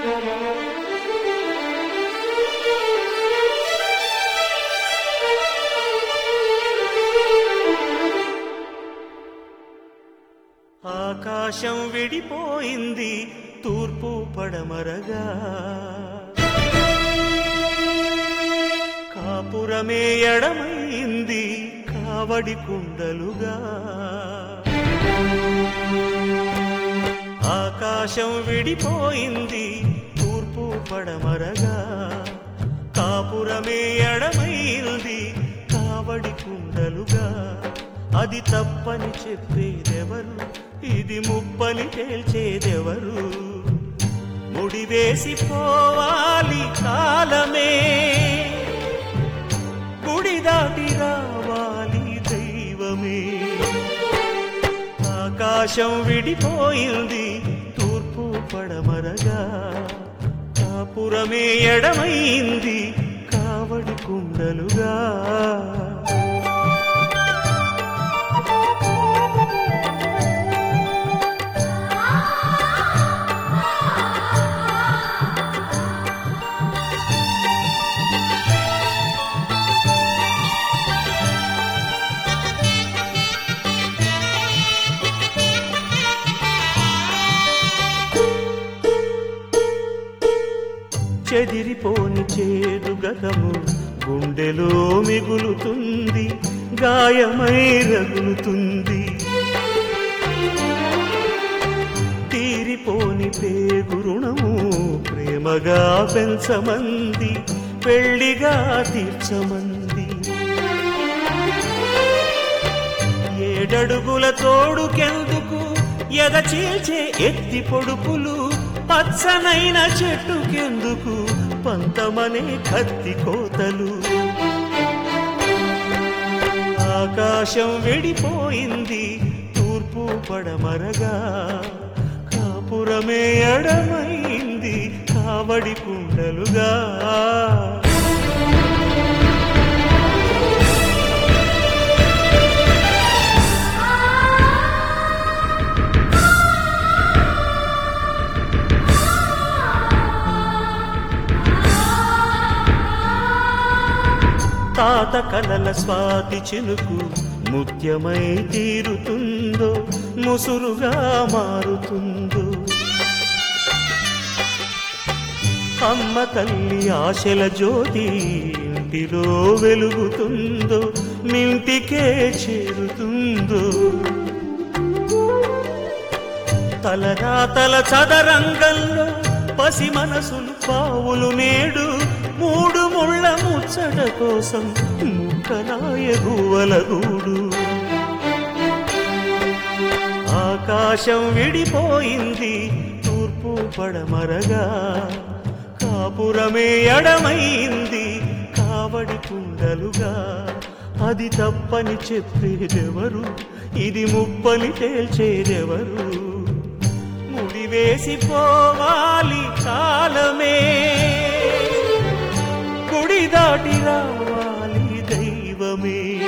ఆకాశం విడిపోయింది తూర్పు పడమరగా కాపురమే ఎడమైంది కావడి కుండలుగా ఆకాశం విడిపోయింది తూర్పు పడమరగా కాపురమే ఎడమైంది కావడి కుండలుగా అది తప్పని చెప్పేదెవరు ఇది ముప్పని తేల్చేదెవరు ముడివేసి పోవాలి కాలమే గుడి దాటి రావాలి దైవమే ఆకాశం విడిపోయింది తూర్పు పడమరగా కాపురమే ఎడమైంది కావడి కుండలుగా చెదిరిపోని చేదు గతము గుండెలో మిగులుతుంది గాయమై రగులుతుంది తీరిపోని పేగు రుణము ప్రేమగా పెంచమంది పెళ్లిగా తీర్చమంది ఏడడుగుల తోడుకెందుకు ఎద చీల్చే ఎత్తి పొడుపులు పచ్చనైన చెట్టుకెందుకు పంతమనే కత్తి కోతలు ఆకాశం విడిపోయింది తూర్పు పడమరగా కాపురమే ఎడమైంది కావడి కుండలుగా తాత కలల స్వాతి చినుకు ముత్యమై తీరుతుందో ముసురుగా మారుతుందో అమ్మ తల్లి ఆశల జ్యోతి ఇంటిలో వెలుగుతుందో మింటికే చేరుతుందో తలరాతల చదరంగంలో పసి మనసులు పావులు నేడు మూడు ముళ్ళ ముచ్చట కోసం ముక్కలాయ గువ్వల గూడు ఆకాశం విడిపోయింది తూర్పు పడమరగా కాపురమే ఎడమైంది కావడి కుండలుగా అది తప్పని చెప్పేదెవరు ఇది ముప్పని తేల్చేదెవరు ముడివేసి పోవాలి కాలమే గుడి దాటి రావాలి దైవమే